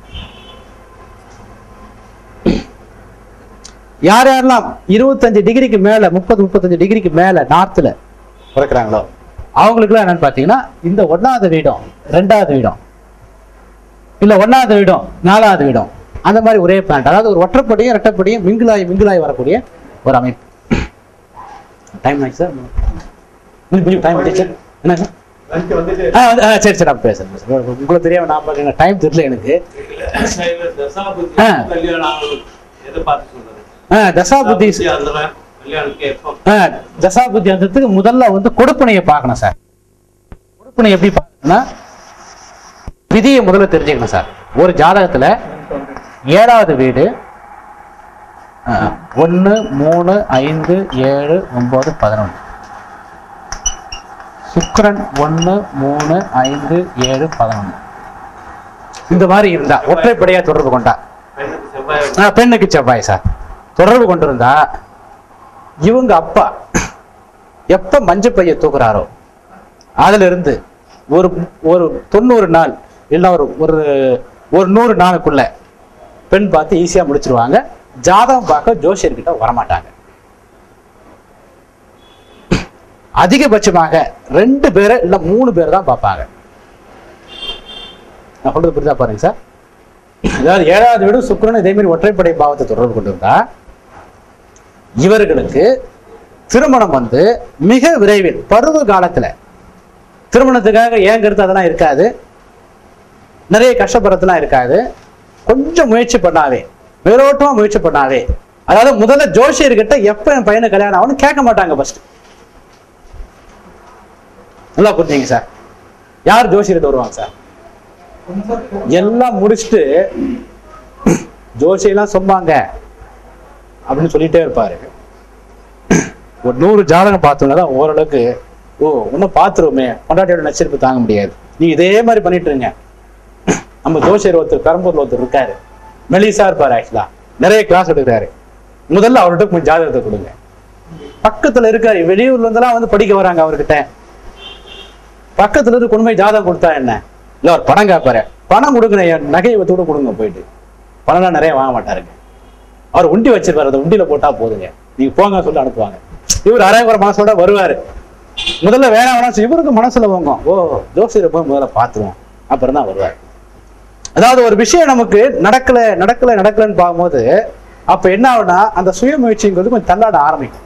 யார் யாரெல்லாம் இருபத்தஞ்சு டிகிரிக்கு மேல முப்பது முப்பத்தஞ்சு டிகிரிக்கு மேல நார்த்ல பிறக்கிறாங்களோ அவங்களுக்குலாம் என்னன்னு பாத்தீங்கன்னா இந்த ஒன்னாவது வீடும் ரெண்டாவது வீடும் இல்ல ஒன்னாவது வீடும் நாலாவது வீடும் அந்த மாதிரி ஒரே பிளான்ட் அதாவது ஒரு ஒற்றைப்படியும் இரட்டைப்படியும் மிங்கிலாய் மிங்கிலாய் வரக்கூடிய ஒரு அமைப்பு டைம் ஆச்சு சார் இன்னும் கொஞ்சம் டைம் ஆச்சு என்ன சார் லஞ்ச் வந்துட்டு ஆ வந்து- ஆ, சரி சரி அப்ப பேசுறேன் பேசுறேன். உங்களுக்கு தெரியாம நான் பாருங்க டைம் தெரியல எனக்கு தசாபுத்தி ஆ. கல்யாணம் ஆகுது. எதை பார்த்து சொல்றது ஆ, தசாபுத்தி தசாபுத்தி அந்த கல்யாணத்துக்கு எப்போ ஆ, தசாபுத்தி அந்தத்துக்கு முதல்ல வந்து கொடுப்பனையை பார்க்கணும் சார் கொடுப்பனை எப்படி பார்க்கணும்னா விதியை முதல்ல தெரிஞ்சுக்கணும் சார் ஒரு ஜாதகத்துல ஏழாவது வீடு ஒன்று மூணு ஐந்து ஏழு ஒன்பது பதினொன்று சுக்கிரன் ஒன்று மூணு ஐந்து ஏழு பதினொன்று இந்த மாதிரி இருந்தா ஒற்றைப்படையா தொடர்பு கொண்டா பெண்ணுக்கு செவ்வாய் ஆ, பெண்ணுக்கு செவ்வாய் சார் தொடர்பு கொண்டிருந்தா இவங்க அப்பா எப்ப மஞ்சள் பைய தூக்குறாரோ அதுல இருந்து ஒரு ஒரு தொண்ணூறு நாள் இல்ல ஒரு ஒரு ஒரு நூறு நாளுக்குள்ள பெண் பார்த்து ஈஸியா முடிச்சிருவாங்க ஜாதகம் பார்க்க ஜோசியர்கிட்ட வரமாட்டாங்க அதிகபட்சமாக ரெண்டு பேரை இல்ல மூணு பேர் தான் பார்ப்பாங்க நான் சொல்றது புரியுதா பாருங்க சார் அதாவது ஏழாவது வீடு சுக்கிரன் இதே மாதிரி ஒற்றைப்படை பாவத்தை தொடர்பு கொண்டிருந்தா இவர்களுக்கு திருமணம் வந்து மிக விரைவில் பருவ காலத்துல திருமணத்துக்காக ஏங்கிறது அதெல்லாம் இருக்காது நிறைய கஷ்டப்படுறதுலாம் இருக்காது கொஞ்சம் முயற்சி பண்ணாவே மேலோட்டமா முயற்சி பண்ணாவே அதாவது முதல்ல ஜோசியர்கிட்ட எப்ப என் பையனை கல்யாணம் ஆகும்னு கேட்க மாட்டாங்க ஃபர்ஸ்ட் நல்லா புரிஞ்சுங்க சார் யார் ஜோசியர்கிட்ட வருவாங்க சார் எல்லாம் முடிச்சுட்டு ஜோசியெல்லாம் சொன்னாங்க அப்படின்னு சொல்லிட்டே இருப்பாரு ஒரு நூறு ஜாதகம் பார்த்தோம்னா தான் ஓரளவுக்கு ஓ இன்னும் பார்த்துருவோமே பொண்டாட்டியோட நச்சரிப்பு தாங்க முடியாது நீ இதே மாதிரி பண்ணிட்டு இருங்க நம்ம ஜோசியர் ஒருத்தர் பெரம்பூர்ல ஒருத்தர் இருக்காரு மெலிசா இருப்பாரு ஆக்சுவலா நிறைய கிளாஸ் எடுக்கிறாரு முதல்ல அவர்கிட்ட கொஞ்சம் ஜாதகத்தை கொடுங்க பக்கத்துல இருக்காரு வெளியூர்ல இருந்தெல்லாம் வந்து படிக்க வராங்க அவர்கிட்ட பக்கத்துல இருந்து கொண்டு போய் ஜாதகம் கொடுத்தா என்ன இல்ல அவர் பணம் கேட்பாரு பணம் கொடுக்குற என் நகையை வச்சு கூட கொடுங்க போயிட்டு பணம்லாம் நிறைய வாங்க மாட்டாருங்க அவர் உண்டி வச்சிருப்பாரு அந்த உண்டியில போட்டா போதுங்க நீங்க போங்க சொல்லி அனுப்புவாங்க இவர் அரைகுற மனசோட வருவாரு முதல்ல வேணாம் வேணாம் இவருக்கு மனசுல வாங்க ஓ ஜோசியரை போய் முதல்ல பார்த்துருவோம் அப்புறம் தான் வருவார் அதாவது ஒரு விஷயம் நமக்கு நடக்கல நடக்கல நடக்கலன்னு பார்க்கும்போது அப்ப என்ன ஆகும்னா அந்த சுய முயற்சிங்கிறது கொஞ்சம் தள்ளாட ஆரம்பிக்கும்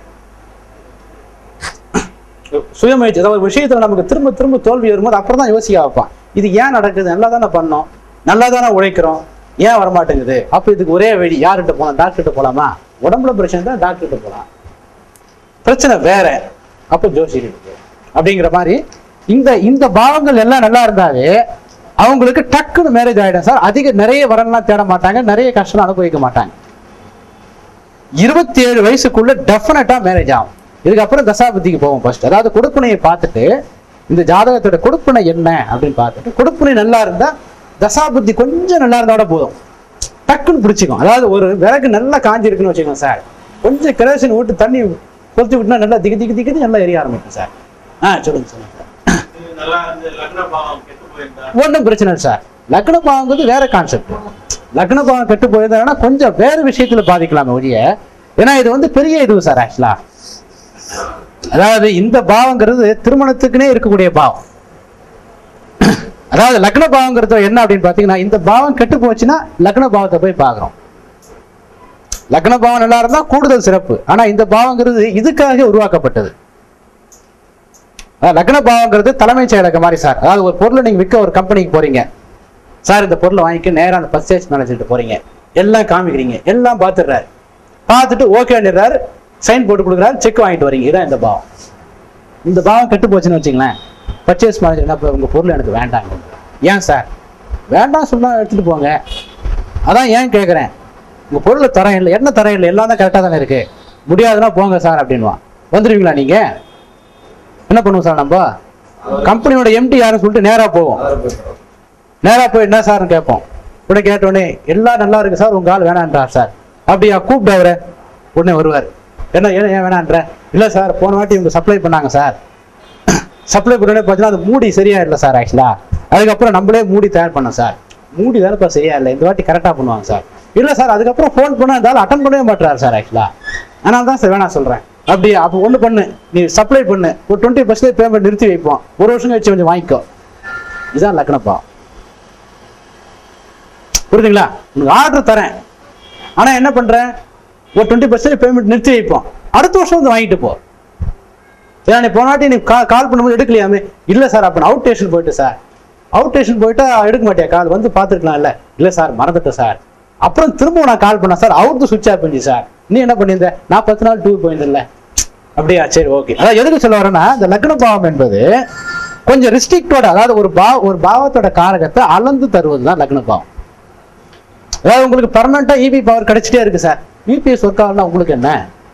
சுய முயற்சி அதாவது ஒரு விஷயத்துல நமக்கு திரும்ப திரும்ப தோல்வி வரும்போது அப்புறம் தான் யோசிக்க வைப்பான் இது ஏன் நடக்குது நல்லா தானே பண்ணோம் நல்லா தானே உழைக்கிறோம் ஏன் வரமாட்டேங்குது அப்ப இதுக்கு ஒரே வழி யார்கிட்ட போலாம் டாக்டர்கிட்ட போலாமா உடம்புல பிரச்சனை தான் டாக்டர்கிட்ட போலாம் பிரச்சனை வேற அப்ப ஜோசியர் அப்படிங்கிற மாதிரி இந்த இந்த பாவங்கள் எல்லாம் நல்லா இருந்தாவே அவங்களுக்கு டக்குன்னு மேரேஜ் ஆயிடும் சார் அதிக நிறைய வரன்லாம் தேட மாட்டாங்க நிறைய கஷ்டம் அனுபவிக்க மாட்டாங்க இருபத்தி ஏழு வயசுக்குள்ள டெஃபினட்டா மேரேஜ் ஆகும் இதுக்கப்புறம் தசாபதிக்கு போவோம் ஃபர்ஸ்ட் அதாவது கொடுப்புனையை பார்த்துட்டு இந்த ஜாதகத்தோட கொடுப்புனை என்ன அப்படின்னு பார்த்துட்டு கொடுப்புனை நல்லா இருந்தா தசாபுத்தி கொஞ்சம் நல்லா இருந்தா கூட போதும் டக்குன்னு பிடிச்சிக்கும் அதாவது ஒரு விறகு நல்லா காஞ்சி இருக்குன்னு வச்சுக்கோங்க சார் கொஞ்சம் கிரேசன் விட்டு தண்ணி கொளுத்தி விட்டுனா நல்லா திக்கு திக்கு திக்கு நல்லா எரிய ஆரம்பிக்கும் சார் ஆ சொல்லுங்க சொல்லுங்க சார் இது நல்லா இந்த லக்ன பாவம் கெட்டு போயிருந்தா ஒன்றும் பிரச்சனை இல்லை சார் லக்ன பாவங்கிறது வேற கான்செப்ட் லக்ன பாவம் கெட்டு போயிருந்தா கொஞ்சம் வேற விஷயத்துல பாதிக்கலாமே ஒழிய ஏன்னா இது வந்து பெரிய இது சார் ஆக்சுவலா அதாவது இந்த பாவங்கிறது திருமணத்துக்குனே இருக்கக்கூடிய பாவம் அதாவது லக்ன பாவங்கிறது என்ன அப்படின்னு பாத்தீங்கன்னா இந்த பாவம் கெட்டு போச்சுன்னா லக்ன பாவத்தை போய் பார்க்குறோம் லக்ன பாவம் நல்லா இருந்தா கூடுதல் சிறப்பு ஆனா இந்த பாவங்கிறது இதுக்காக உருவாக்கப்பட்டது அதாவது லக்ன பாவங்கிறது தலைமைச் செயலகம் மாதிரி சார் அதாவது ஒரு பொருளை நீங்க விற்க ஒரு கம்பெனிக்கு போறீங்க சார் இந்த பொருளை வாங்கிக்க நேரா அந்த பர்ச்சேஸ் மேனேஜர்கிட்ட போறீங்க எல்லாம் காமிக்கிறீங்க எல்லாம் பார்த்துடுறாரு பார்த்துட்டு ஓகேன்றாரு சைன் போட்டு கொடுக்குறாரு செக் வாங்கிட்டு வரீங்க இதான் இந்த பாவம் இந்த பாவம் கெட்டு போச்சுன்னு வச்சுங்களேன் பர்ச்சேஸ் மேனேஜர் என்ன பண்ணுவாரு, உங்க பொருள் எனக்கு வேண்டாங்க ஏன் சார் வேண்டாம் சொன்னா எடுத்துட்டு போங்க அதான் ஏன் கேட்குறேன் உங்க பொருளை தரம் இல்லை என்ன தரம் இல்லை எல்லாம் தான் கரெக்டாக தானே இருக்கு முடியாதுன்னா போங்க சார் அப்படின்வான் வந்துடுவீங்களா நீங்க என்ன பண்ணுவோம் சார் நம்ம கம்பெனியோட எம்டி யாரும் சொல்லிட்டு நேரா போவோம் நேரா போய் என்ன சார்னு கேட்போம் உடனே கேட்டோடனே எல்லாம் நல்லா இருக்கு சார் உங்க ஆள் வேணான்றார் சார் அப்படியா கூப்பிட்டு அவரை உடனே வருவார் என்ன ஏன் ஏன் வேணான்ற இல்ல சார் போன வாட்டி இவங்க சப்ளை பண்ணாங்க சார் சப்ளை பண்ணோடனே பார்த்தீங்கன்னா அது மூடி சரியா இல்லை சார் ஆக்சுவலா அதுக்கப்புறம் நம்மளே மூடி தயார் பண்ணோம் சார் மூடி தானேப்பா சரியா இல்லை இந்த வாட்டி கரெக்டாக பண்ணுவாங்க சார் இல்லை சார் அதுக்கப்புறம் ஃபோன் பண்ணா இருந்தாலும் அட்டன் பண்ணவே மாட்டாரு சார் ஆக்சுவலா அதனால தான் சார் வேணாம் சொல்றேன் அப்படியே அப்போ ஒன்று பண்ணு நீ சப்ளை பண்ணு ஒரு டுவெண்ட்டி பர்சன்டேஜ் பேமெண்ட் நிறுத்தி வைப்போம் ஒரு வருஷம் கழிச்சு கொஞ்சம் வாங்கிக்கோ இதுதான் லக்னப்பா புரியுதுங்களா உனக்கு ஆர்டர் தரேன் ஆனா என்ன பண்றேன் ஒரு டுவெண்ட்டி பர்சன்ட் பேமெண்ட் நிறுத்தி வைப்போம் அடுத்த வருஷம் வந்து வாங்கிட்டு போ ஏன்னா நீ போன வாட்டி நீ கா கால் பண்ணும்போது எடுக்கலையாமே இல்ல சார் அப்ப அவுட் ஸ்டேஷன் போயிட்டு சார் அவுட் ஸ்டேஷன் போயிட்டா எடுக்க மாட்டியா கால் வந்து பார்த்துருக்கலாம் இல்ல இல்ல சார் மறந்துட்டேன் சார் அப்புறம் திரும்பவும் நான் கால் பண்ணேன் சார் அவுட் சுவிட்ச் ஆஃப் பண்ணி சார் நீ என்ன பண்ணியிருந்த நான் பத்து நாள் டூர் போயிருந்தேன்ல அப்படியா சரி ஓகே அதாவது எதுக்கு சொல்ல வரேன்னா இந்த லக்ன பாவம் என்பது கொஞ்சம் ரிஸ்ட்ரிக்டோட அதாவது ஒரு பா ஒரு பாவத்தோட காரகத்தை அளந்து தருவது தான் லக்ன பாவம் அதாவது உங்களுக்கு பர்மனண்டா இபி பவர் கிடைச்சிட்டே இருக்கு சார் யூபிஎஸ் ஒர்க் ஆகலாம் உங்களுக்கு என்ன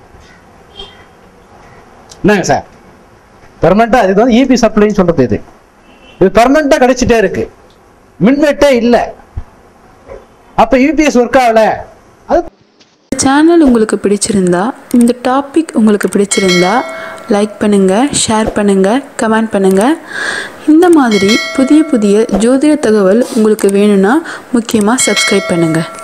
என்னங்க சார் பெர்மனண்டா இது வந்து இபி சப்ளைன்னு சொல்றது இது இது பெர்மனண்டா கிடைச்சிட்டே இருக்கு மின்வெட்டே இல்லை அப்ப யூபிஎஸ் ஒர்க் ஆகல அது சேனல் உங்களுக்கு பிடிச்சிருந்தா இந்த டாபிக் உங்களுக்கு பிடிச்சிருந்தா லைக் பண்ணுங்கள் ஷேர் பண்ணுங்கள் கமெண்ட் பண்ணுங்கள் இந்த மாதிரி புதிய புதிய ஜோதிட தகவல் உங்களுக்கு வேணும்னா முக்கியமாக சப்ஸ்கிரைப் பண்ணுங்கள்